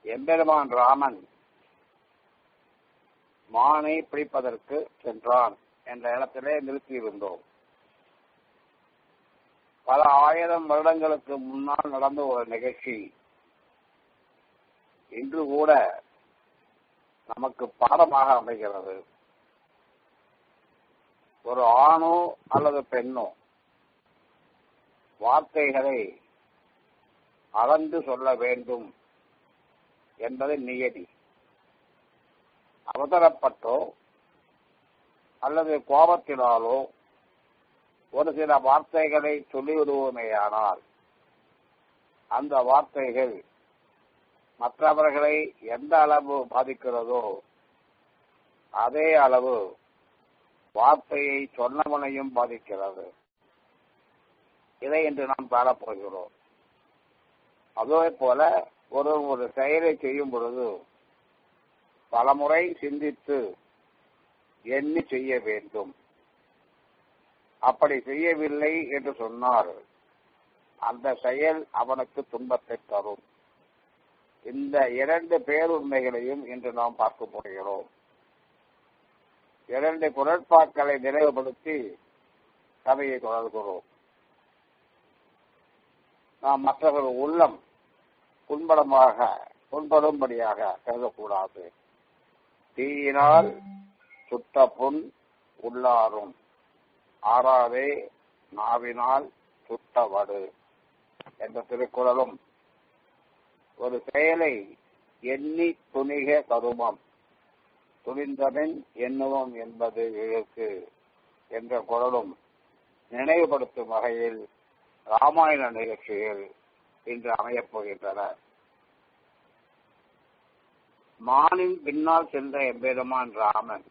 எம்பெருமான் ராமன் மானை பிடிப்பதற்கு சென்றான் என்ற இடத்திலே நிறுத்தியிருந்தோம் பல ஆயிரம் வருடங்களுக்கு முன்னால் நடந்த ஒரு நிகழ்ச்சி இன்று கூட நமக்கு பாடமாக அமைகிறது ஒரு ஆணோ அல்லது பெண்ணோ வார்த்தைகளை அளந்து சொல்ல வேண்டும் என்பது நியதி அவசரப்பட்டோ அல்லது கோபத்தினாலோ ஒரு சில வார்த்தைகளை சொல்லிவிடுவோமேயானால் அந்த வார்த்தைகள் மற்றவர்களை எந்த அளவு பாதிக்கிறதோ அதே அளவு வார்த்தையை சொன்னவனையும் பாதிக்கிறது இதை இன்று நாம் காணப்போகிறோம் அதே போல ஒரு ஒரு செயலை செய்யும் பொழுது பலமுறை சிந்தித்து எண்ணி செய்ய வேண்டும் அப்படி செய்யவில்லை என்று சொன்னால் அந்த செயல் அவனுக்கு துன்பத்தை தரும் இந்த இரண்டு பேருண்மைகளையும் இன்று நாம் பார்க்க போகிறோம் இரண்டு குரட்பாக்களை நினைவுபடுத்தி கதையை தொடர்கிறோம் நாம் மற்றவர்கள் உள்ளம் புண்படமாக புண்படும்படியாக கருதக்கூடாது தீயினால் சுட்ட புண் உள்ளாரும் ஆறாதே நாவினால் சுட்ட வடு என்ற திருக்குறளும் ஒரு செயலை எண்ணி துணிக கருமம் துணிந்தவன் எண்ணுவோம் என்பது இழுக்கு என்ற குரலும் நினைவுபடுத்தும் வகையில் ராமாயண நிகழ்ச்சிகள் இன்று அமையப் போகின்றன மானின் பின்னால் சென்ற எம்பெருமான் ராமன்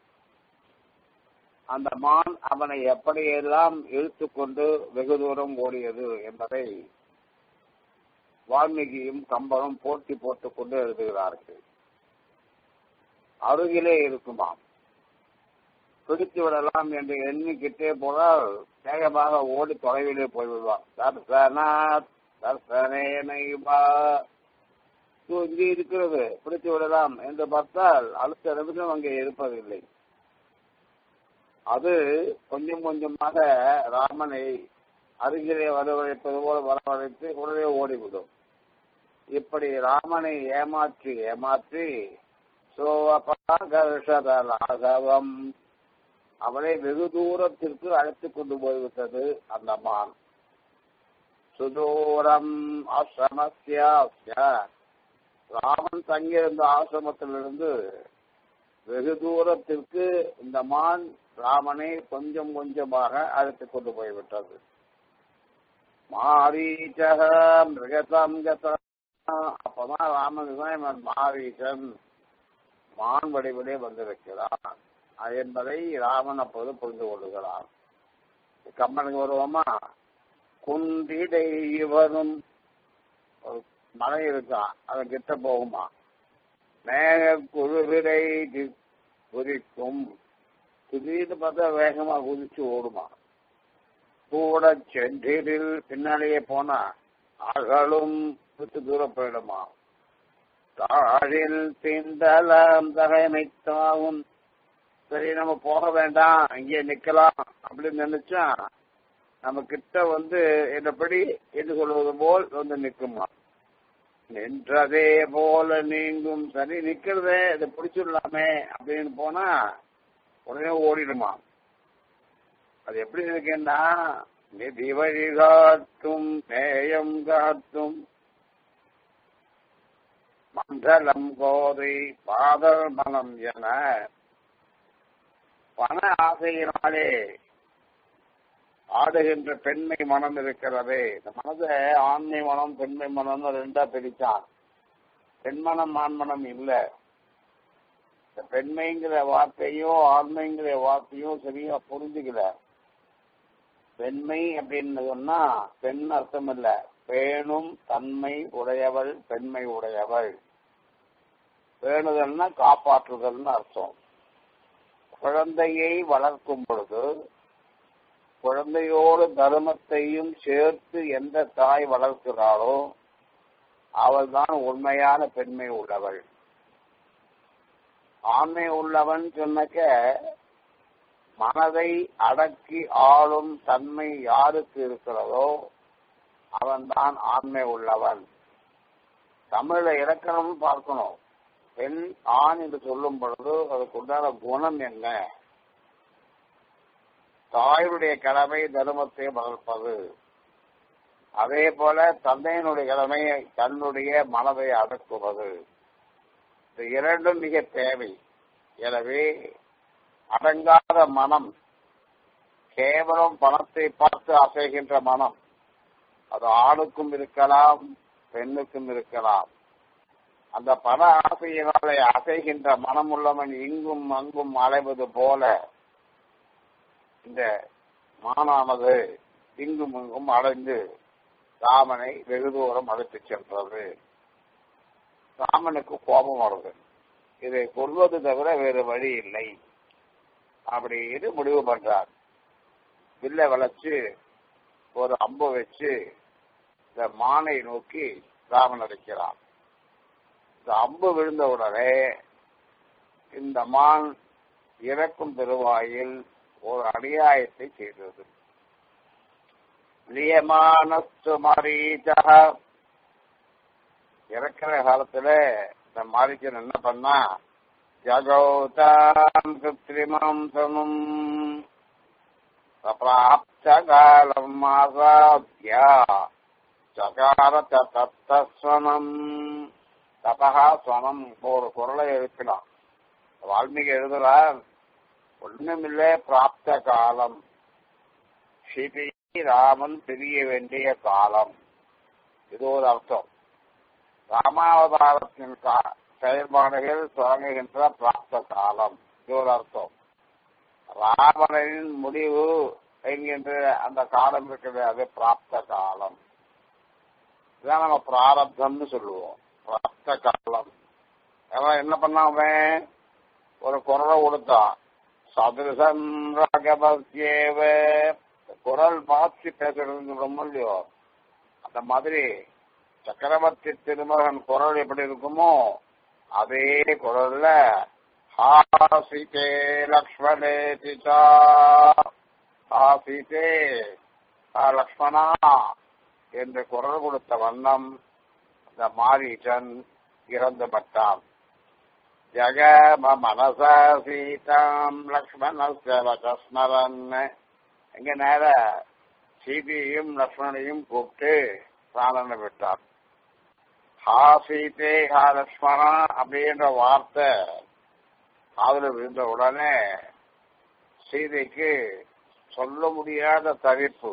அந்த மான் அவனை எப்படியெல்லாம் இழுத்து கொண்டு வெகு தூரம் ஓடியது என்பதை வால்மீகியும் கம்பனும் போட்டி போட்டுக் கொண்டு எழுதுகிறார்கள் அருகிலே இருக்குமாம் பிடித்து விடலாம் என்று எண்ணிக்கிட்டே போனால் வேகமாக ஓடி தொலைவிலே போய்விடுவான் தர்சனாத் தர்சனேனைவா இங்கே இருக்கிறது பிடித்து விடலாம் என்று பார்த்தால் அடுத்த நிமிஷம் அங்கே இருப்பதில்லை அது கொஞ்சம் கொஞ்சமாக ராமனை அருகிலே வரவழைப்பது போல வரவழைத்து உடனே ஓடிவிடும் இப்படி ராமனை ஏமாற்றி ஏமாற்றி சோகர்ஷதலாகவம் அவனை வெகு தூரத்திற்கு அழைத்து கொண்டு போய்விட்டது அந்த மான் சுதூரம் ஆசிரமஸ்ய ராமன் தங்கியிருந்த ஆசிரமத்திலிருந்து வெகு தூரத்திற்கு இந்த மான் ராமனை கொஞ்சம் கொஞ்சமாக அழைத்து கொண்டு போய்விட்டது மாரீச்சக மிருகதம் கத அப்பதான் ராமன் மாரீசன் மான் வடிவிலே வந்திருக்கிறான் என்பதை ராமன் அப்போது புரிந்து கொள்ளுகிறான் கம்மனுக்கு வருவோமா குன்றிடை வரும் ஒரு மலை இருக்கான் அதன் கிட்ட போகுமா மேக குழுவிடை குதிக்கும் திடீர்னு பார்த்தா வேகமா குதிச்சு ஓடுமா கூட சென்றில் பின்னாலேயே போனா அகலும் விட்டு தூரம் போயிடுமா தாழில் தீண்டலாம் தகைமைத்தாகும் சரி நம்ம போக வேண்டாம் இங்கே நிக்கலாம் அப்படின்னு நினைச்சா நம்ம கிட்ட வந்து என்னப்படி என்று சொல்வது போல் வந்து நிற்குமா நின்றதே போல நீங்கும் சரி நிக்கிறதே இதை பிடிச்சிடலாமே அப்படின்னு போனா உடனே ஓடிடுமா அது எப்படி இருக்குன்னா நிதி வழி காட்டும் நேயம் காட்டும் மண்டலம் கோதை பாதல் மனம் என பண ஆசையினாலே ஆடுகின்ற பெண்மை மனம் இருக்கிறதே இந்த மனதை ஆண்மை மனம் பெண்மை மனம் ரெண்டா பிரிச்சான் பெண்மனம் ஆண்மனம் இல்லை இந்த பெண்மைங்கிற வார்த்தையும் ஆண்மைங்கிற வார்த்தையும் சரியா புரிஞ்சுக்கல பெண்மை அப்படின்னு சொன்னா பெண் அர்த்தம் இல்ல பேணும் தன்மை உடையவள் பெண்மை உடையவள் பேணுதல்னா காப்பாற்றுதல்னு அர்த்தம் குழந்தையை வளர்க்கும் பொழுது குழந்தையோடு தர்மத்தையும் சேர்த்து எந்த தாய் வளர்க்கிறாளோ அவள் தான் உண்மையான பெண்மை உள்ளவள் ஆண்மை உள்ளவன் சொன்னக்க மனதை அடக்கி ஆளும் தன்மை யாருக்கு இருக்கிறதோ அவன்தான் ஆண்மை உள்ளவன் தமிழ இலக்கணம் பார்க்கணும் பெண் ஆண் என்று சொல்லும் பொழுது அதுக்கு உண்டான குணம் என்ன தாயுடைய கடமை தர்மத்தை வளர்ப்பது அதே போல தந்தையினுடைய கடமை தன்னுடைய மனதை அடக்குவது இந்த இரண்டும் மிக தேவை எனவே அடங்காத மனம் கேவலம் பணத்தை பார்த்து அசைகின்ற மனம் அது ஆணுக்கும் இருக்கலாம் பெண்ணுக்கும் இருக்கலாம் அந்த பண ஆசையினாலே அசைகின்ற மனம் உள்ளவன் இங்கும் அங்கும் அலைவது போல இந்த மானானது இங்கும் இங்கும் அடைந்து ராமனை வெகு தூரம் அழைத்துச் சென்றது ராமனுக்கு கோபம் வருது இதை கொள்வது தவிர வேறு வழி இல்லை அப்படின்னு முடிவு பண்றார் வில்ல வளைச்சு ஒரு அம்பு வச்சு இந்த மானை நோக்கி ராமன் அடிக்கிறான் இந்த அம்பு விழுந்த உடனே இந்த மான் இறக்கும் பெருவாயில் ஒரு அநியாயத்தை செய்தது லியமானஸ்து மரீச்சா இறக்கிற காலத்துல இந்த மாரிச்சன் என்ன பண்ணா ஜகௌதாம் கிருத்திரிமாம் சமம் பிராப்தகாலம் மாசாத்யா சகார தத்தஸ்வனம் தபகா ஸ்வனம் ஒரு குரலை எழுப்பினான் வால்மீகி எழுதுறார் ஒண்ணுமில்லை பிராப்த காலம் சிபி ராமன் பிரிய வேண்டிய காலம் இது ஒரு அர்த்தம் ராமாவதாரத்தின் செயல்பாடுகள் தொடங்குகின்ற பிராப்த காலம் இது ஒரு அர்த்தம் ராவணனின் முடிவு என்கின்ற அந்த காலம் இருக்கிறது அது பிராப்த காலம் இதான் நம்ம பிராரப்தம்னு சொல்லுவோம் பிராப்த காலம் அவன் என்ன பண்ணான் அவன் ஒரு குரலை கொடுத்தான் சதுரசன் ராகவசியேவ குரல் மாற்றி பேசுறது ரொம்ப இல்லையோ அந்த மாதிரி சக்கரவர்த்தி திருமகன் குரல் எப்படி இருக்குமோ அதே குரல்ல ஹாசிதே லக்ஷ்மணே பிதா ஹாசிதே லக்ஷ்மணா என்று குரல் கொடுத்த வண்ணம் அந்த மாரீசன் இறந்து பட்டான் ஜகம மனச சீதாம் லக்ஷ்மணஸ்ய வசஸ்மரன் எங்க நேர சீதையும் லக்ஷ்மணையும் கூப்பிட்டு பிராணனை விட்டார் ஹா சீதே ஹா லக்ஷ்மணா அப்படின்ற வார்த்தை காதல விழுந்த உடனே சீதைக்கு சொல்ல முடியாத தவிப்பு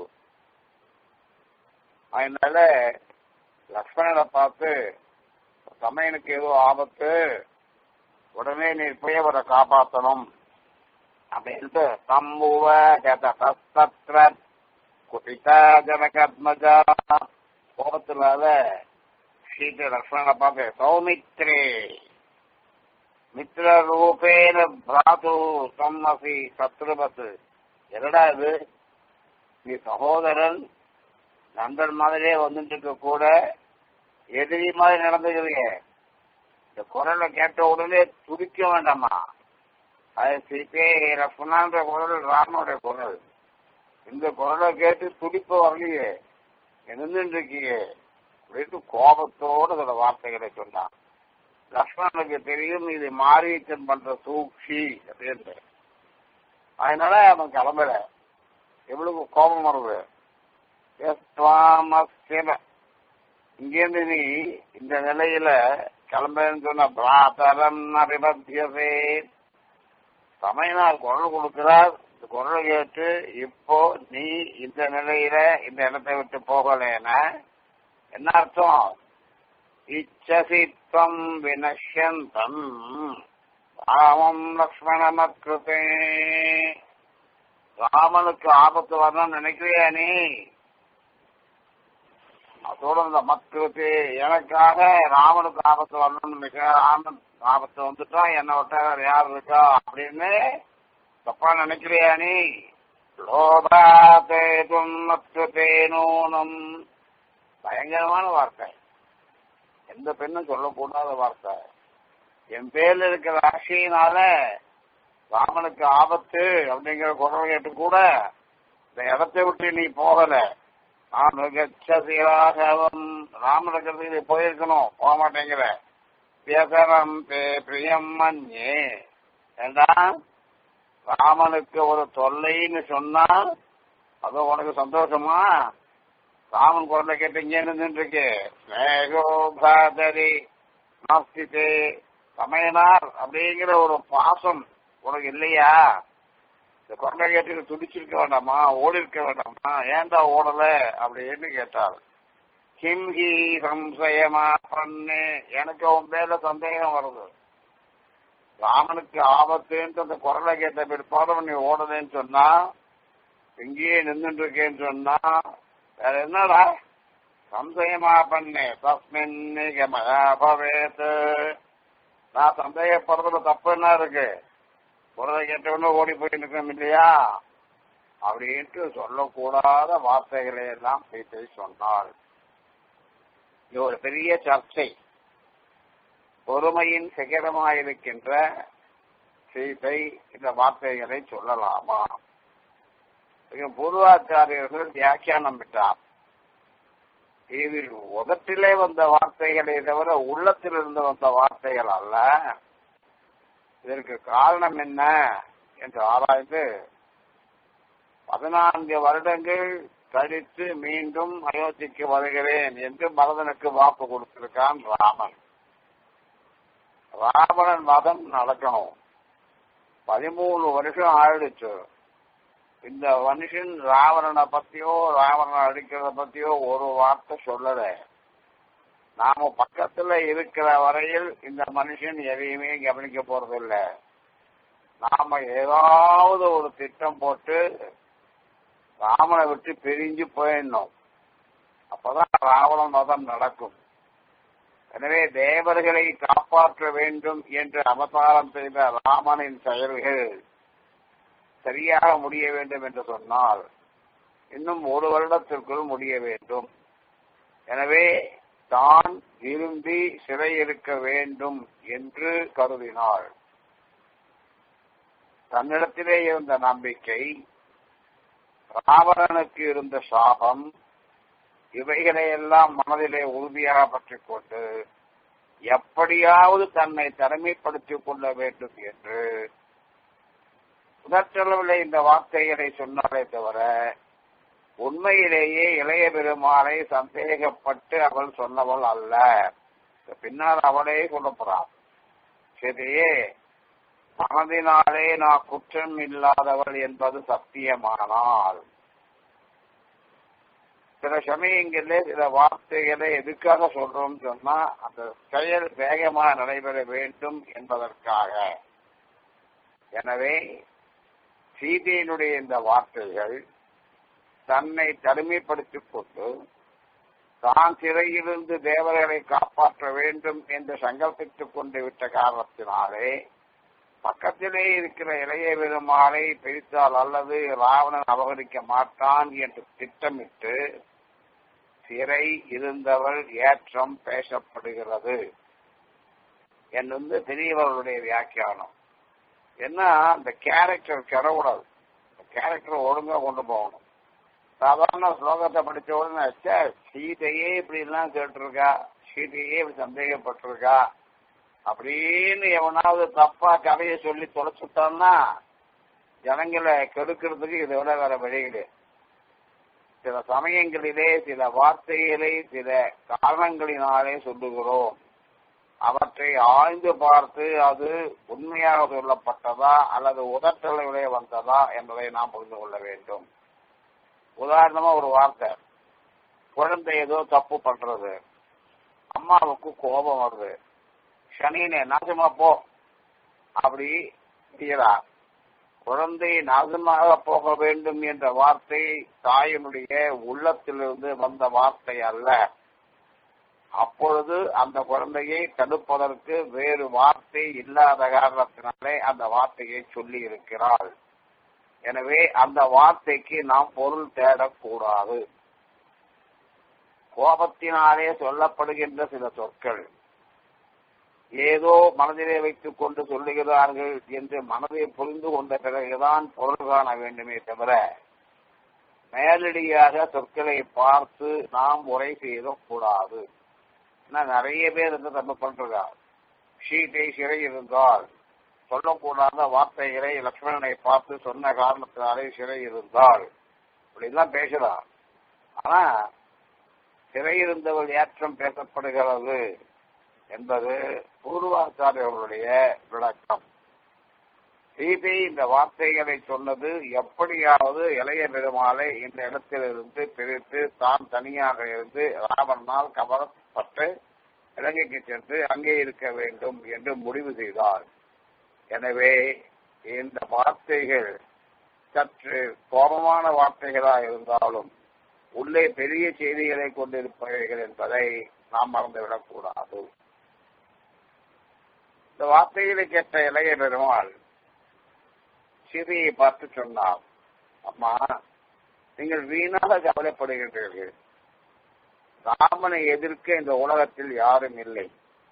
அதனால லக்ஷ்மணனை பார்த்து சமையனுக்கு ஏதோ ஆபத்து உடனே நீ போய் அவரை காப்பாற்றணும் அப்படின்ட்டு தம்புவ கதஸ்தத்ர குபிதா ஜனகத்மஜா கோபத்தினால சீதை லக்ஷ்மணனை பார்த்து சௌமித்ரே மித்ர ரூபேன பிராது தம்மசி சத்ருபத் என்னடா இது நீ சகோதரன் நண்பன் மாதிரியே வந்துட்டு இருக்க கூட எதிரி மாதிரி நடந்துக்கிறீங்க இந்த குரலை கேட்ட உடனே துடிக்க வேண்டாமா அது சிபே ரஃபுனான்ற குரல் ராமனுடைய குரல் இந்த குரலை கேட்டு துடிப்பு வரலையே இருந்துட்டு இருக்கீங்க அப்படின்னு கோபத்தோடு அதோட வார்த்தைகளை சொன்னான் லக்ஷ்மணனுக்கு தெரியும் இது மாரீச்சன் பண்ற சூழ்ச்சி அப்படின்ட்டு அதனால அவன் கிளம்பல எவ்வளவு கோபம் வருது இங்கேருந்து நீ இந்த நிலையில கிளம்புன்னு சொன்ன பிராத்தரம் அபிபத்தியதே சமயனார் குரல் கொடுக்கிறார் இந்த குரலை கேட்டு இப்போ நீ இந்த நிலையில இந்த இடத்தை விட்டு போகலேன்னா என்ன அர்த்தம் இச்சசித்வம் வினஷ்யந்தம் ராமம் லக்ஷ்மணமத்ருதே ராமனுக்கு ஆபத்து வரணும்னு நினைக்கிறியா நீ அதோட இந்த மக்களுக்கு எனக்காக ராமனுக்கு ஆபத்து வரணும்னு நினைக்கிறேன் ராமன் ஆபத்து வந்துட்டா என்ன விட்டா வேற யார் இருக்கா அப்படின்னு தப்பா நினைக்கிறியா நீ லோபாத்தேதும் நூனம் பயங்கரமான வார்த்தை எந்த பெண்ணும் சொல்லக்கூடாத வார்த்தை என் பேர்ல இருக்கிற ஆசையினால ராமனுக்கு ஆபத்து அப்படிங்கிற குரல் கேட்டு கூட இந்த இடத்தை விட்டு நீ போகல நான் கச்சசிராகவும் ராமன் இருக்கிறதுக்கு நீ போயிருக்கணும் போக மாட்டேங்கிற பேசரம் பிரியம் மஞ்சே ஏண்டா ராமனுக்கு ஒரு தொல்லைன்னு சொன்னா அது உனக்கு சந்தோஷமா ராமன் குரலை கேட்டு இங்கே நின்றுருக்கு ஸ்நேகோ பாதரி நாஸ்திதே சமையனார் அப்படிங்கிற ஒரு பாசம் உனக்கு இல்லையா இந்த குரலை கேட்டு துடிச்சிருக்க வேண்டாமா ஓடி இருக்க வேண்டாமா ஏன்டா ஓடல அப்படின்னு கேட்டார் கிம்ஹி சம்சயமா பண்ணு எனக்கு உன் மேல சந்தேகம் வருது ராமனுக்கு ஆபத்துன்ட்டு அந்த குரலை கேட்ட பிற்பாடு நீ ஓடலன்னு சொன்னா இங்கேயே நின்றுட்டு இருக்கேன்னு சொன்னா வேற என்னடா சந்தேகமா பண்ணு தஸ்மின் பவேத் நான் சந்தேகப்படுறதுல தப்பு என்ன இருக்கு குரலை கேட்டவொன்னு ஓடி போய் நிற்கணும் இல்லையா அப்படின்ட்டு சொல்லக்கூடாத வார்த்தைகளை எல்லாம் சீத்தை சொன்னாள் இது ஒரு பெரிய சர்ச்சை பொறுமையின் சிகரமாயிருக்கின்ற சீத்தை இந்த வார்த்தைகளை சொல்லலாமா பூர்வாச்சாரியர்கள் வியாக்கியானம் விட்டார் இதில் உதட்டிலே வந்த வார்த்தைகளை தவிர உள்ளத்தில் இருந்து வந்த வார்த்தைகள் அல்ல இதற்கு காரணம் என்ன என்று ஆராய்ந்து பதினான்கு வருடங்கள் கழித்து மீண்டும் அயோத்திக்கு வருகிறேன் என்று பரதனுக்கு வாக்கு கொடுத்திருக்கான் ராமன் ராவணன் மதம் நடக்கணும் பதிமூணு வருஷம் ஆயிடுச்சு இந்த மனுஷன் ராவணனை பத்தியோ ராவணனை அடிக்கிறத பத்தியோ ஒரு வார்த்தை சொல்லல நாம பக்கத்துல இருக்கிற வரையில் இந்த மனுஷன் எதையுமே கவனிக்க போறதில்ல நாம ஏதாவது ஒரு திட்டம் போட்டு ராமனை விட்டு பிரிஞ்சு போயிடணும் அப்பதான் ராவண மதம் நடக்கும் எனவே தேவர்களை காப்பாற்ற வேண்டும் என்று அவதாரம் செய்த ராமனின் செயல்கள் சரியாக முடிய வேண்டும் என்று சொன்னால் இன்னும் ஒரு வருடத்திற்குள் முடிய வேண்டும் எனவே தான் விரும்பி சிறையிருக்க வேண்டும் என்று கருதினாள் தன்னிடத்திலே இருந்த நம்பிக்கை ராவணனுக்கு இருந்த சாபம் இவைகளை எல்லாம் மனதிலே உறுதியாக பற்றிக் கொண்டு எப்படியாவது தன்னை தனிமைப்படுத்திக் கொள்ள வேண்டும் என்று உணர்ச்சளவில் இந்த வார்த்தைகளை சொன்னாலே தவிர உண்மையிலேயே இளைய பெருமாளை சந்தேகப்பட்டு அவள் சொன்னவள் அல்ல பின்னால் அவளே சொல்லப்படுறான் சரியே மனதினாலே நான் குற்றம் இல்லாதவள் என்பது சத்தியமானால் சில சமயங்களிலே சில வார்த்தைகளை எதுக்காக சொல்றோம் சொன்னா அந்த செயல் வேகமாக நடைபெற வேண்டும் என்பதற்காக எனவே சீதையினுடைய இந்த வார்த்தைகள் தன்னை தனிமைப்படுத்திக் கொண்டு தான் சிறையிலிருந்து தேவர்களை காப்பாற்ற வேண்டும் என்று சங்கல்பித்துக் கொண்டு விட்ட காரணத்தினாலே பக்கத்திலே இருக்கிற இளைய பெருமாளை பிரித்தால் அல்லது ராவணன் அபகரிக்க மாட்டான் என்று திட்டமிட்டு சிறை இருந்தவள் ஏற்றம் பேசப்படுகிறது என்று பெரியவர்களுடைய வியாக்கியானம் என்ன அந்த கேரக்டர் கிடக்கூடாது கேரக்டர் ஒழுங்கா கொண்டு போகணும் சாதாரண ஸ்லோகத்தை படிச்ச உடனே சீதையே இப்படி எல்லாம் கேட்டிருக்கா சீதையே இப்படி சந்தேகப்பட்டிருக்கா அப்படின்னு எவனாவது தப்பா கதையை சொல்லி தொலைச்சுட்டான்னா ஜனங்களை கெடுக்கிறதுக்கு இதை விட வேற வழிகளே சில சமயங்களிலே சில வார்த்தைகளை சில காரணங்களினாலே சொல்லுகிறோம் அவற்றை ஆய்ந்து பார்த்து அது உண்மையாக சொல்லப்பட்டதா அல்லது உதட்டளவிலே வந்ததா என்பதை நாம் புரிந்து கொள்ள வேண்டும் உதாரணமா ஒரு வார்த்தை குழந்தை ஏதோ தப்பு பண்றது அம்மாவுக்கு கோபம் வருது சனினே நாசமா போ அப்படி செய்யறார் குழந்தை நாசமாக போக வேண்டும் என்ற வார்த்தை தாயினுடைய உள்ளத்திலிருந்து வந்த வார்த்தை அல்ல அப்பொழுது அந்த குழந்தையை தடுப்பதற்கு வேறு வார்த்தை இல்லாத காரணத்தினாலே அந்த வார்த்தையை சொல்லி இருக்கிறாள் எனவே அந்த வார்த்தைக்கு நாம் பொருள் தேடக்கூடாது கோபத்தினாலே சொல்லப்படுகின்ற சில சொற்கள் ஏதோ மனதிலே வைத்துக் கொண்டு சொல்லுகிறார்கள் என்று மனதை புரிந்து கொண்ட பிறகுதான் பொருள் காண வேண்டுமே தவிர மேலடியாக சொற்களை பார்த்து நாம் உரை செய்யக்கூடாது ஏன்னா நிறைய பேர் இந்த தப்பு பண்றாங்க சீட்டை சிறை இருந்தால் சொல்லக்கூடாத வார்த்தைகளை லக்ஷ்மணனை பார்த்து சொன்ன காரணத்தினாலே சிறை இருந்தால் இப்படிலாம் பேசலாம் ஆனா சிறையிருந்தவள் ஏற்றம் பேசப்படுகிறது என்பது பூர்வாச்சாரியர்களுடைய விளக்கம் சீதை இந்த வார்த்தைகளை சொன்னது எப்படியாவது இளைய பெருமாளை இந்த இடத்திலிருந்து பிரித்து தான் தனியாக இருந்து ராவணனால் கவரப்பட்டு இலங்கைக்கு சென்று அங்கே இருக்க வேண்டும் என்று முடிவு செய்தார் எனவே இந்த வார்த்தைகள் சற்று கோபமான வார்த்தைகளாக இருந்தாலும் உள்ளே பெரிய செய்திகளை கொண்டிருப்பவைகள் என்பதை நாம் மறந்துவிடக்கூடாது இந்த வார்த்தைகளை கேட்ட இளைய பெருமாள் சீதையை பார்த்து சொன்னார் அம்மா நீங்கள் வீணாக கவலைப்படுகின்றீர்கள் ராமனை எதிர்க்க இந்த உலகத்தில் யாரும் இல்லை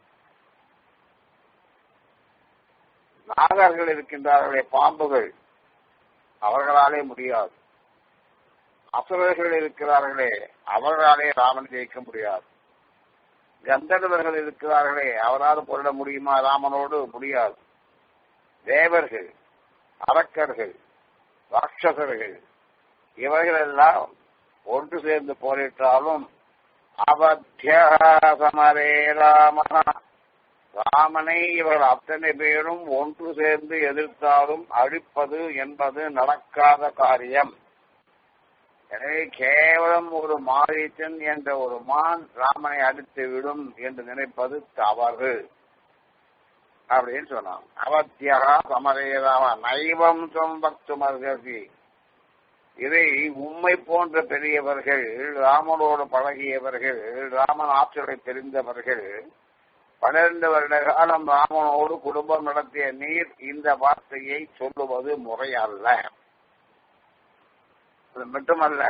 நாகர்கள் இருக்கின்றார்களே பாம்புகள் அவர்களாலே முடியாது அசுரர்கள் இருக்கிறார்களே அவர்களாலே ராமன் ஜெயிக்க முடியாது கந்தர்வர்கள் இருக்கிறார்களே அவரால் பொருட முடியுமா ராமனோடு முடியாது தேவர்கள் அரக்கர்கள் ராட்சசர்கள் இவர்களெல்லாம் ஒன்று சேர்ந்து போரிட்டாலும் அவத்தியசமரே ராம ராமனை இவர்கள் அத்தனை பேரும் ஒன்று சேர்ந்து எதிர்த்தாலும் அழிப்பது என்பது நடக்காத காரியம் எனவே கேவலம் ஒரு மாரீச்சன் என்ற ஒரு மான் ராமனை அடித்து விடும் என்று நினைப்பது தவறு அப்படின்னு சொன்னான் அவத்தியகா சமரேராம நைவம் சொம்பக்து மர்கசி இதை உண்மை போன்ற பெரியவர்கள் ராமனோடு பழகியவர்கள் ராமன் ஆற்றலை தெரிந்தவர்கள் பன்னிரண்டு வருட காலம் ராமனோடு குடும்பம் நடத்திய நீர் இந்த வார்த்தையை சொல்லுவது முறை அல்ல அது மட்டுமல்ல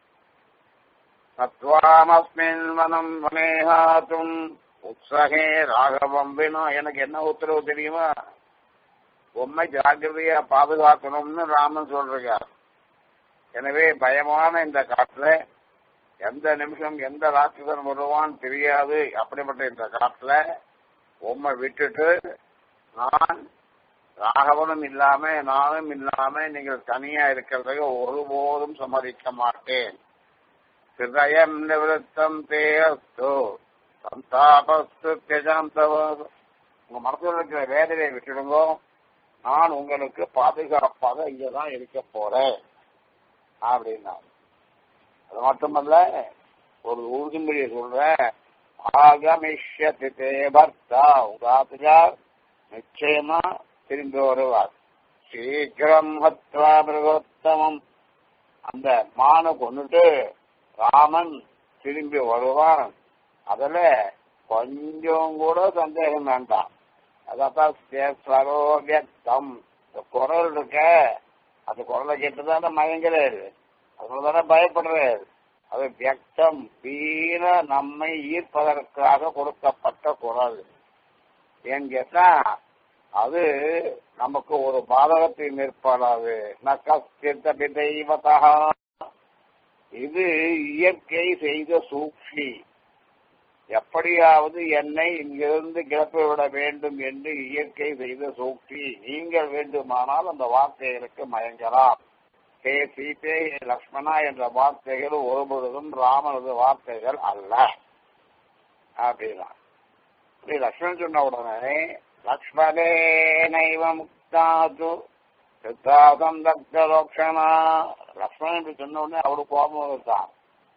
தத்வாமஸ்மின் மனம் வனேகாத்தும் உற்சகே ராகவம் வேணும் எனக்கு என்ன உத்தரவு தெரியுமா உண்மை ஜாக்கிரதையா பாதுகாக்கணும்னு ராமன் சொல்றார் எனவே பயமான இந்த காட்டுல எந்த நிமிஷம் எந்த ராட்சசன் வருவான் தெரியாது அப்படிப்பட்ட இந்த காட்டுல உண்மை விட்டுட்டு நான் ராகவனும் இல்லாம நானும் இல்லாம நீங்கள் தனியா இருக்கிறதுக்கு ஒருபோதும் சம்மதிக்க மாட்டேன் ஹிருதயம் நிவத்தம் தேஸ்து சந்தாபஸ்து தியஜாந்தவ உங்க மனசுல இருக்கிற வேதனையை விட்டுடுங்க நான் உங்களுக்கு பாதுகாப்பாக இங்கதான் இருக்க போறேன் அப்படின்னா அது மட்டுமல்ல ஒரு உறுதிமொழியை சொல்ற ஆகமிஷ்யதி தே பர்த்தா உங்க ஆத்துக்கார் நிச்சயமா திரும்பி வருவார் சீக்கிரம் ஹத்வா மிருகோத்தமம் அந்த மானை கொண்டுட்டு ராமன் திரும்பி வருவான் அதுல கொஞ்சம் கூட சந்தேகம் வேண்டாம் அதான் சரோவியத்தம் இந்த குரல் இருக்க அந்த குரலை கேட்டுதானே மயங்கிறாரு அதனால பயப்படுறாரு அது வியக்தம் வீண நம்மை ஈர்ப்பதற்காக கொடுக்கப்பட்ட குரல் ஏன்னு கேட்டா அது நமக்கு ஒரு பாதகத்தை மேற்பாடாது நக்கஸ்தித்த தெய்வதா இது இயற்கை செய்த சூழ்ச்சி எப்படியாவது என்னை இங்கிருந்து கிளப்பி விட வேண்டும் என்று இயற்கை செய்த சூழ்ச்சி நீங்கள் வேண்டுமானால் அந்த வார்த்தைகளுக்கு மயங்கலாம் ஹே சீதே ஹே லக்ஷ்மணா என்ற வார்த்தைகள் ஒருபொழுதும் ராமனது வார்த்தைகள் அல்ல அப்படின்னா இப்படி லக்ஷ்மணன் சொன்ன உடனே லக்ஷ்மணே நைவ முக்தாது சித்தாதம் தக்தரோக்ஷனா லக்ஷ்மணன் என்று சொன்ன உடனே அவரு கோபம் இருந்தான்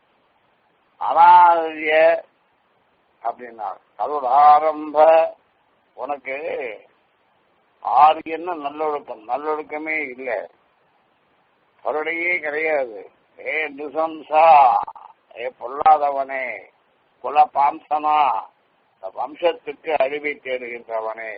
அனாரிய அப்படின்னா அதோட ஆரம்ப உனக்கு ஆரியன்னு நல்லொழுக்கம் நல்லொழுக்கமே இல்லை கருடையே கிடையாது ஏ நிசம்சா ஏ பொல்லாதவனே குல பாம்சனா இந்த வம்சத்துக்கு அழிவை தேடுகின்றவனே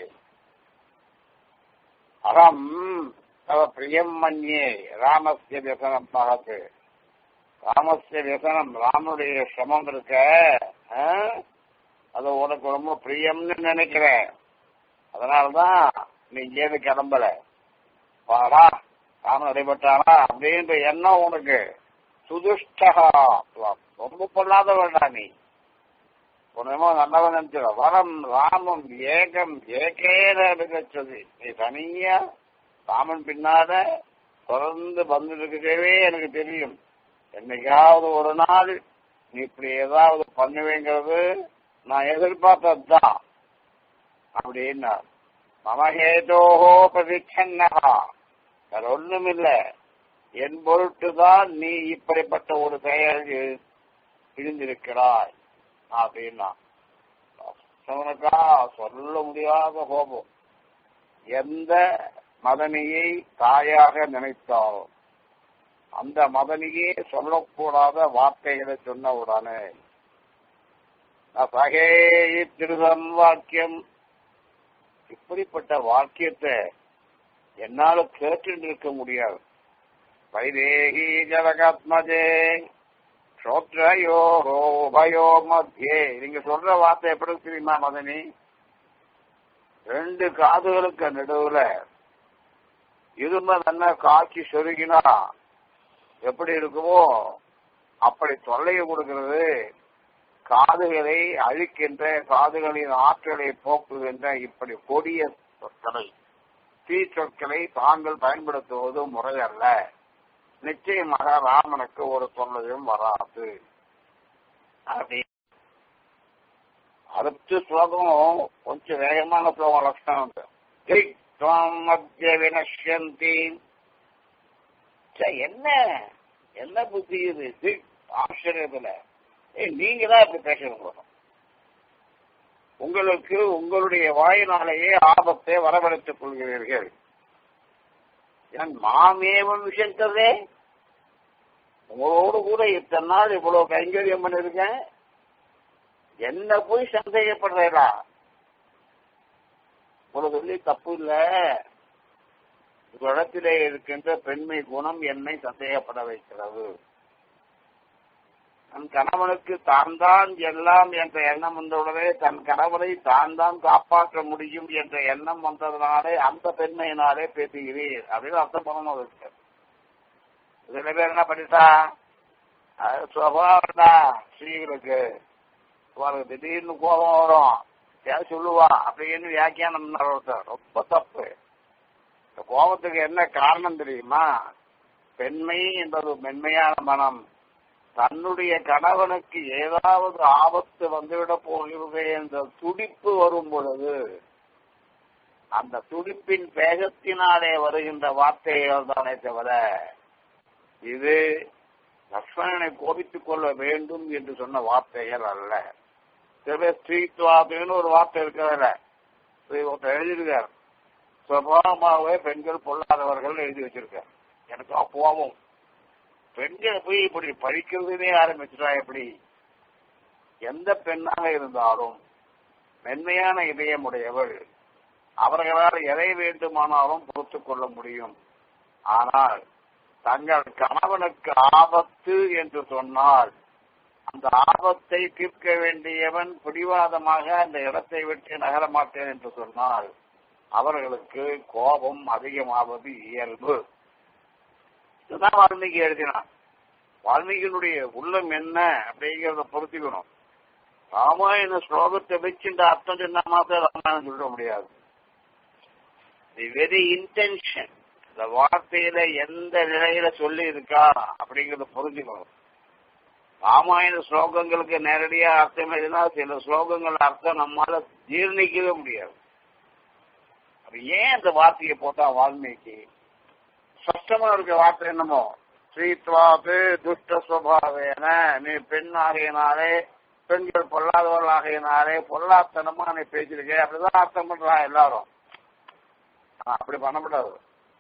அகம் தவ பிரியம் மன்யே ராமஸ்ய தசனம் மகத்து ராமஸ்ய வியசனம் ராமனுடைய சிரமம் இருக்க ஆ? அது உனக்கு ரொம்ப பிரியம்னு நினைக்கிறேன் அதனாலதான் நீ இங்கேருந்து கிளம்பல பாடா ராமன் அடிபட்டானா அப்படின்ற எண்ணம் உனக்கு சுதுஷ்டகா ரொம்ப பொல்லாத வேண்டாம் நீ உனமோ நல்லவன் நினைச்சிட வரம் ராமம் ஏகம் ஏகேன நிகழ்ச்சது நீ தனியா ராமன் பின்னால தொடர்ந்து வந்துருக்கவே எனக்கு தெரியும் என்னைக்காவது ஒரு நாள் நீ இப்படி ஏதாவது பண்ணுவேங்கிறது நான் எதிர்பார்த்ததுதான் அப்படின்னா மமஹேதோஹோ பிரதிச்சன்னகா வேற ஒண்ணும் இல்ல என் பொருட்டுதான் நீ இப்படிப்பட்ட ஒரு செயலில் இழிந்திருக்கிறாய் அப்படின்னா அவனுக்கா சொல்ல முடியாத கோபம் எந்த மதனியை தாயாக நினைத்தாலும் அந்த மதனியே சொல்லக்கூடாத வார்த்தைகளை சொன்ன உடனே சகே திருதம் வாக்கியம் இப்படிப்பட்ட வாக்கியத்தை என்னால கேட்டு இருக்க முடியாது வைதேகி ஜனகாத்மஜே ஸ்ரோத்ரயோ உபயோ மத்தியே நீங்க சொல்ற வார்த்தை எப்படி இருக்கு தெரியுமா மதனி ரெண்டு காதுகளுக்கு நடுவுல இரும்ப நல்லா காய்ச்சி சொருகினா எப்படி இருக்குமோ அப்படி தொல்லையை கொடுக்கிறது காதுகளை அழிக்கின்ற காதுகளின் ஆற்றலை போக்குகின்ற இப்படி கொடிய சொற்களை தீ சொற்களை தாங்கள் பயன்படுத்துவது முறையல்ல நிச்சயமாக ராமனுக்கு ஒரு தொல்லையும் வராது அப்படி அடுத்த ஸ்லோகம் கொஞ்சம் வேகமான ஸ்லோகம் லட்சணம் உண்டு திக் துவம் மத்திய வினஷ்யந்தி ச்சே, என்ன என்ன புத்தி இது திக் ஆச்சரியத்துல ஏய் நீங்க தான் இப்படி பேசணும் உங்களுக்கு உங்களுடைய வாயினாலேயே ஆபத்தை வரவழைத்துக் கொள்கிறீர்கள் என் மாமேவன் விஷயத்ததே உங்களோடு கூட இத்தனை நாள் இவ்வளவு கைங்கரியம் பண்ணிருக்கேன் என்ன போய் சந்தேகப்படுறா உங்களுக்கு சொல்லி தப்பு இல்ல இடத்திலே இருக்கின்ற பெண்மை குணம் என்னை சந்தேகப்பட வைக்கிறது தன் கணவனுக்கு தான் தான் எல்லாம் என்ற எண்ணம் வந்தவுடனே தன் கணவனை தான் தான் காப்பாற்ற முடியும் என்ற எண்ணம் வந்ததுனாலே அந்த பெண்மையினாலே பேசுகிறீர் அப்படின்னு அர்த்தம் பண்ணணும் அதுக்கு சில பேர் என்ன பண்ணிட்டா அது சுபாவம்டா ஸ்ரீகளுக்கு அவருக்கு திடீர்னு கோபம் வரும் ஏன் சொல்லுவா அப்படின்னு வியாக்கியானம் பண்ண ஒருத்தர். ரொம்ப தப்பு இந்த கோபத்துக்கு என்ன காரணம் தெரியுமா பெண்மை என்பது மென்மையான மனம் தன்னுடைய கணவனுக்கு ஏதாவது ஆபத்து வந்துவிட போகிறது என்ற துடிப்பு வரும் பொழுது அந்த துடிப்பின் வேகத்தினாலே வருகின்ற வார்த்தைகள் தானே தவிர இது லக்ஷ்மணனை கோபித்துக் கொள்ள வேண்டும் என்று சொன்ன வார்த்தைகள் அல்ல சில ஸ்ரீத்வாதுன்னு ஒரு வார்த்தை இருக்கிறதுல ஒருத்தர் எழுதியிருக்கார் சுபாவமாகவே பெண்கள் பொல்லாதவர்கள் எழுதி வச்சிருக்கார் எனக்கு அப்போவும் பெண்கள் போய் இப்படி படிக்கிறதுனே ஆரம்பிச்சுட்டா எப்படி எந்த பெண்ணாக இருந்தாலும் மென்மையான இதயமுடையவள் அவர்களால் எதை வேண்டுமானாலும் பொறுத்துக் கொள்ள முடியும் ஆனால் தங்கள் கணவனுக்கு ஆபத்து என்று சொன்னால் அந்த ஆபத்தை தீர்க்க வேண்டியவன் பிடிவாதமாக அந்த இடத்தை விட்டு நகர மாட்டேன் என்று சொன்னால் அவர்களுக்கு கோபம் அதிகமாவது இயல்பு இதுதான் வால்மீகி எழுதினான் வால்மீகியினுடைய உள்ளம் என்ன அப்படிங்கிறத பொருத்திக்கணும் ராமாயண ஸ்லோகத்தை வச்சு இந்த அர்த்தம் சொன்னா மாத்திரம் ராமாயணம் சொல்ல முடியாது தி வெரி இன்டென்ஷன் இந்த வார்த்தையில எந்த நிலையில சொல்லி இருக்கா அப்படிங்கறத புரிஞ்சுக்கணும் ராமாயண ஸ்லோகங்களுக்கு நேரடியா அர்த்தம் எழுதினா சில ஸ்லோகங்கள் அர்த்தம் நம்மால ஜீர்ணிக்கவே முடியாது அப்ப ஏன் அந்த வார்த்தையை போட்டா வால்மீகி ஸ்பஷ்டமா இருக்க வார்த்தை என்னமோ ஸ்ரீத்வாத்து துஷ்ட சுவாவேன நீ பெண் ஆகையினாலே பெண்கள் பொல்லாதவர்கள் ஆகையினாலே பொல்லாத்தனமா நீ பேசிருக்க அப்படிதான் அர்த்தம் பண்றான் எல்லாரும் ஆனா, அப்படி பண்ணக்கூடாது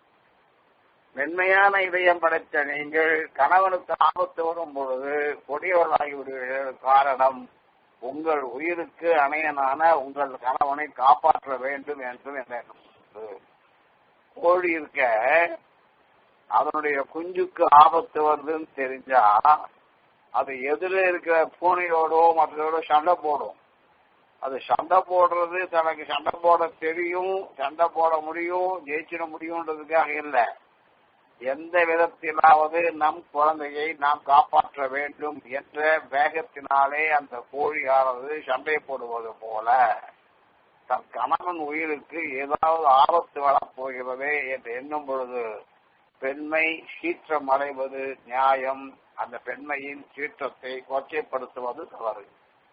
மென்மையான இதயம் படைத்த நீங்கள் கணவனுக்கு ஆபத்து வரும் பொழுது கொடியவர்களாகி விடுவீர்கள் காரணம் உங்கள் உயிருக்கு அணையனான உங்கள் கணவனை காப்பாற்ற வேண்டும் என்று என்ற எண்ணம் உள்ளது. கோழி இருக்க அதனுடைய குஞ்சுக்கு ஆபத்து வருதுன்னு தெரிஞ்சா அது எதிர இருக்கிற பூனையோடோ மற்றதோட சண்டை போடும் அது சண்டை போடுறது தனக்கு சண்டை போட தெரியும் சண்டை போட முடியும் ஜெயிச்சிட முடியும்ன்றதுக்காக இல்லை எந்த விதத்திலாவது நம் குழந்தையை நாம் காப்பாற்ற வேண்டும் என்ற வேகத்தினாலே அந்த கோழியானது சண்டை போடுவது போல தன் கணவன் உயிருக்கு ஏதாவது ஆபத்து வரப்போகிறதே என்று எண்ணும் பொழுது பெண்மை சீற்றம் அடைவது நியாயம் அந்த பெண்மையின் சீற்றத்தை கொச்சைப்படுத்துவது தவறு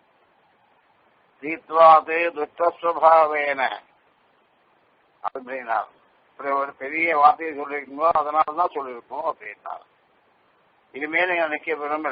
தீத்வாது துஷ்டஸ்வபாவேன அப்படின்னா இப்படி ஒரு பெரிய வார்த்தையை சொல்லியிருக்கீங்களோ அதனால தான் சொல்லியிருக்கோம் அப்படின்னா இனிமேல் நீங்க நிக்க விரும்பல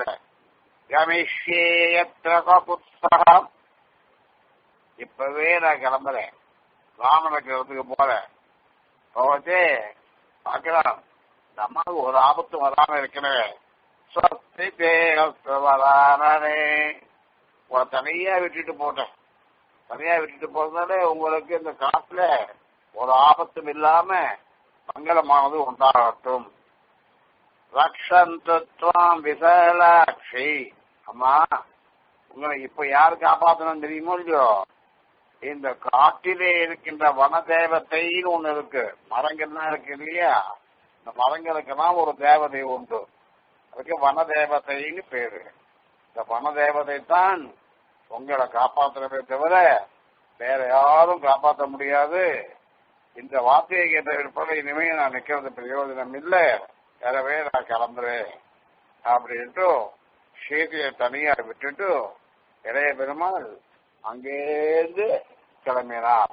கமிஷேயத்ரகுத்சகம் இப்பவே நான் கிளம்புறேன் ராமநகரத்துக்கு போறேன் போவதே பார்க்கலாம் இந்த அம்மாவுக்கு ஒரு ஆபத்து வராம இருக்கிறேன் சத்தி தேவரானே உங்களை தனியா விட்டுட்டு போட்டேன் தனியா விட்டுட்டு போறதுனால உங்களுக்கு இந்த காட்டுல ஒரு ஆபத்தும் இல்லாம மங்களமானது உண்டாகட்டும் ரக்ஷந்துவம் விசலாட்சி அம்மா உங்களை இப்ப யாரு காப்பாத்தணும் தெரியுமோ இல்லையோ இந்த காட்டிலே இருக்கின்ற வன தேவத்தைன்னு ஒண்ணு இருக்கு மரங்கள்லாம் இருக்கு இல்லையா இந்த மரங்களுக்கெல்லாம் ஒரு தேவதை உண்டு அதுக்கு வன தேவதைன்னு பேரு இந்த வன தேவதை தான் உங்களை காப்பாற்றுறதை தவிர வேற யாரும் காப்பாற்ற முடியாது இந்த வார்த்தையை கேட்ட பிற்பாடு இனிமே நான் நிக்கிறது பிரயோஜனம் இல்லை எனவே நான் கிளம்புறேன் அப்படின்ட்டு சீதையை தனியா விட்டுட்டு இளைய பெருமாள் அங்கேருந்து கிளம்பினார்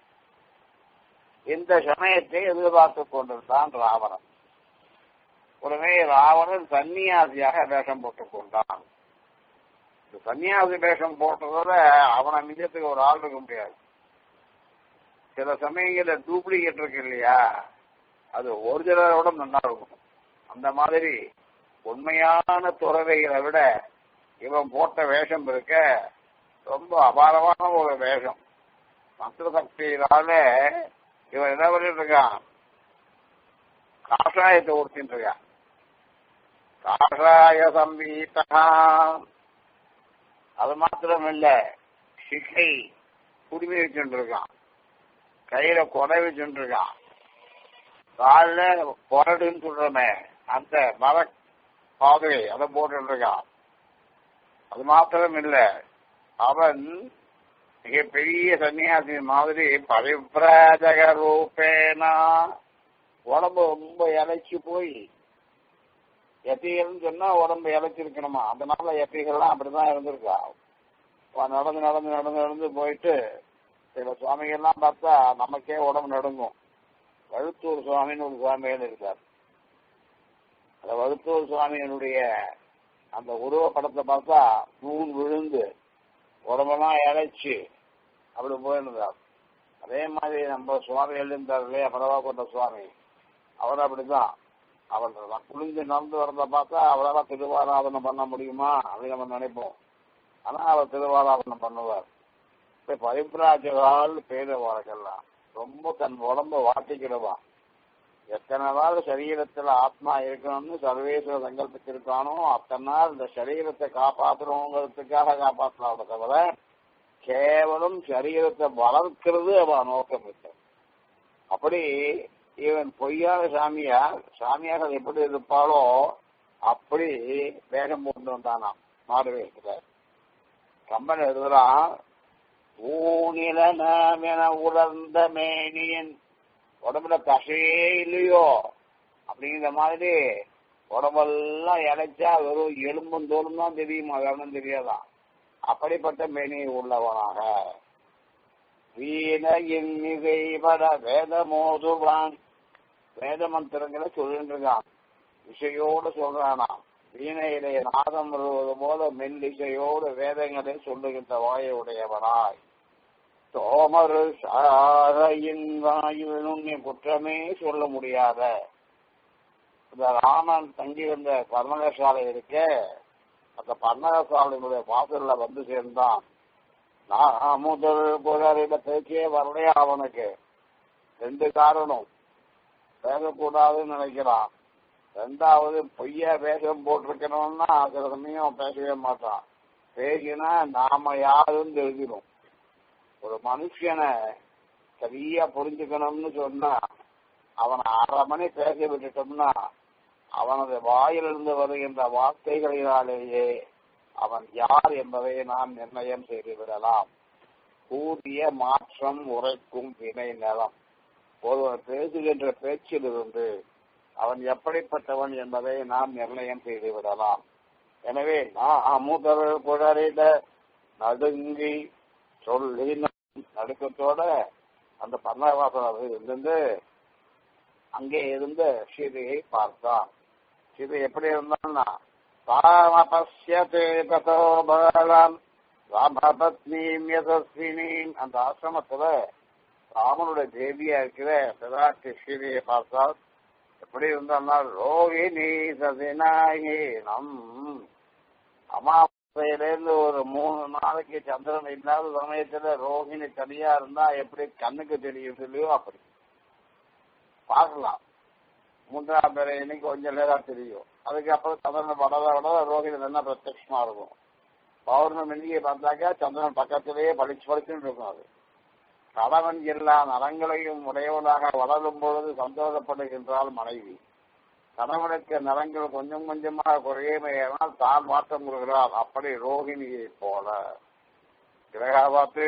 இந்த சமயத்தை எதிர்பார்த்து கொண்டிருந்தான் ராவணன் உடனே ராவணன் சன்னியாசியாக வேஷம் போட்டுக் கொண்டான் இந்த சன்னியாசி வேஷம் போட்டதோட அவனை மிஞ்சத்துக்கு ஒரு ஆள் இருக்க முடியாது சில சமயங்கள்ல டூப்ளிகேட் இருக்கு இல்லையா அது ஒரிஜினலோட நல்லா இருக்கும் அந்த மாதிரி உண்மையான துறவைகளை விட இவன் போட்ட வேஷம் இருக்க ரொம்ப அபாரமான ஒரு வேஷம் மந்திர சக்தியினால இவன் என்ன பண்ணிட்டு இருக்கான் காஷாயத்தை உடுத்திட்டு இருக்கான் காஷாய சம்பீதா அது மாத்திரம் இல்ல சிகை குடுமி வச்சுட்டு இருக்கான் கையில கொடை வச்சுட்டு இருக்கான் காலில் கொரடுன்னு சொல்றமே அந்த மர பாதுகை அதை போட்டு இருக்கான் அது மாத்திரம் இல்ல அவன் மிக பெரிய சன்னியாசி மாதிரி பரிபிராஜக ரூபேனா உடம்பு ரொம்ப இழைச்சி போய் எத்திகள்னு சொன்னா உடம்பு இழைச்சிருக்கணுமா அதனால எத்திகள்லாம் அப்படிதான் இருந்திருக்கா அவன் நடந்து நடந்து நடந்து நடந்து போயிட்டு சில சுவாமிகள்லாம் பார்த்தா நமக்கே உடம்பு நடுங்கும் வழுத்தூர் சுவாமின்னு ஒரு சுவாமிகள் இருக்கார் அந்த வழுத்தூர் சுவாமியினுடைய அந்த உருவ படத்தை பார்த்தா நூல் விழுந்து உடம்பெல்லாம் இழைச்சி அப்படி போயிருந்தார் அதே மாதிரி நம்ம சுவாமி எழுந்தார் இல்லையா பரவா கொண்ட சுவாமி அவர் அப்படிதான் அவர் குளிஞ்சு நடந்து வரத பார்த்தா அவரால் திருவாராதனம் பண்ண முடியுமா அப்படின்னு நம்ம நினைப்போம் ஆனா அவர் திருவாராதனம் பண்ணுவார் இப்ப பரிபிராஜகால் பேர வாழ்க்கெல்லாம் ரொம்ப தன் உடம்ப வாட்டிக்கிடுவான் எத்தனை நாள் சரீரத்துல ஆத்மா இருக்கணும்னு சர்வேஸ்வர சங்கல்பிச்சிருக்கானோ அத்தனை நாள் இந்த சரீரத்தை காப்பாற்றணுங்கிறதுக்காக காப்பாற்றலாம் தவிர கேவலம் சரீரத்தை வளர்க்கிறது அவன் நோக்கம் இல்லை அப்படி இவன் பொய்யான சாமியார் சாமியாக எப்படி இருப்பாளோ அப்படி வேகம் கொண்டு வந்தானாம் மாடு வேகத்துல கம்பன் எழுதுறான் ஊனில என உலர்ந்த மேனியன் உடம்புல தசையே இல்லையோ அப்படிங்கிற மாதிரி உடம்பெல்லாம் இழைச்சா வெறும் எலும்பும் தோலும் தான் தெரியுமா வேணும் தெரியாதான் அப்படிப்பட்ட மேனி உள்ளவனாக வீணையின் மிகைபட வேத மோதுவான் வேத மந்திரங்களை சொல்லிட்டு இருக்கான் இசையோடு சொல்றானா வீணையிலே நாதம் வருவது போல மெல்லிசையோடு வேதங்களை சொல்லுகின்ற வாயுடையவனாய் தோமரு சாரையின் வாயுவின் நீ குற்றமே சொல்ல முடியாத இந்த ராமன் தங்கி வந்த பர்ணகசாலை இருக்க அந்த பர்ணகசாலையினுடைய வாசல்ல வந்து சேர்ந்தான் நான் முதல் புகழில பேச்சே வரலையா அவனுக்கு ரெண்டு காரணம் பேசக்கூடாதுன்னு நினைக்கிறான் ரெண்டாவது பொய்யா வேஷம் போட்டிருக்கணும்னா சில சமயம் பேசவே மாட்டான் பேசினா நாம யாருன்னு தெரிஞ்சிடும் ஒரு மனுஷனை சரியா புரிஞ்சுக்கணும்னு சொன்னா அவனை அரை மணி பேச விட்டுட்டோம்னா அவனது வாயிலிருந்து வருகின்ற வார்த்தைகளினாலேயே அவன் யார் என்பதை நாம் நிர்ணயம் செய்து விடலாம் கூடிய மாற்றம் உரைக்கும் வினை நலம் ஒருவர் பேசுகின்ற பேச்சிலிருந்து அவன் எப்படிப்பட்டவன் என்பதை நாம் நிர்ணயம் செய்து விடலாம் எனவே நான் முதல் குழறிட நடுங்கி சொல்லி நடுக்கத்தோட அந்த பன்னவாசம் இருந்து அங்கே இருந்த சீதையை பார்த்தான் சீதை எப்படி இருந்தான்னா தாமபஸ்யதே ததோ பகவான் ராமபத்னீம் யசஸ்வினீம் அந்த ஆசிரமத்துல ராமனுடைய தேவியா இருக்கிற பிராட்டி சீதையை பார்த்தால் எப்படி இருந்தான்னா ரோகிணி சதிநாயகீனம் அமாவாசையிலேருந்து ஒரு மூணு நாளைக்கு சந்திரன் இல்லாத சமயத்துல ரோகிணி தனியா இருந்தா எப்படி கண்ணுக்கு தெரியும் சொல்லியோ அப்படி பார்க்கலாம் மூன்றாம் பேரை இன்னைக்கு கொஞ்சம் நேரம் தெரியும் அதுக்கப்புறம் சந்திரன் வளர வளர ரோகிணி நல்லா பிரத்யட்சமா இருக்கும் பௌர்ணமி இன்னைக்கு பார்த்தாக்கா சந்திரன் பக்கத்திலேயே பளிச்சு பளிச்சுன்னு இருக்கும் அது கணவன் எல்லா நலங்களையும் உடையவனாக வளரும் பொழுது சந்தோஷப்படுகின்றாள் மனைவி கணவனுக்கு நலங்கள் கொஞ்சம் கொஞ்சமாக குறையுமையானால் தான் மாற்றம் கொடுக்கிறார் அப்படி ரோகிணியை போல கிரகவத்தே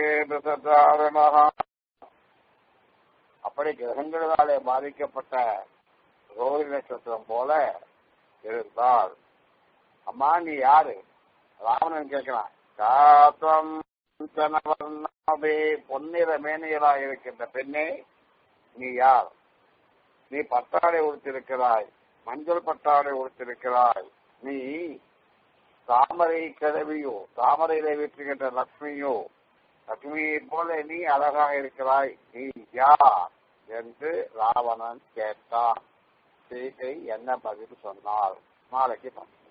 அப்படி கிரகங்களாலே பாதிக்கப்பட்ட ரோஹிணி நட்சத்திரம் போல இருந்தாள் அம்மா நீ யாரு ராவணன் கேட்கிறான் காத்தம் கணவனாவே பொன்னிற மேனியலாக இருக்கின்ற பெண்ணே நீ யார் நீ பட்டாடை உடுத்திருக்கிறாய் மஞ்சள் பட்டாடை உடுத்திருக்கிறாய் நீ தாமரை கிழவியோ தாமரையில வீற்றுகின்ற லக்ஷ்மியோ லக்ஷ்மியை போல நீ அழகாக இருக்கிறாய் நீ யார் என்று ராவணன் கேட்டான் சீதை என்ன பதில் சொன்னார் நாளைக்கு பார்ப்போம்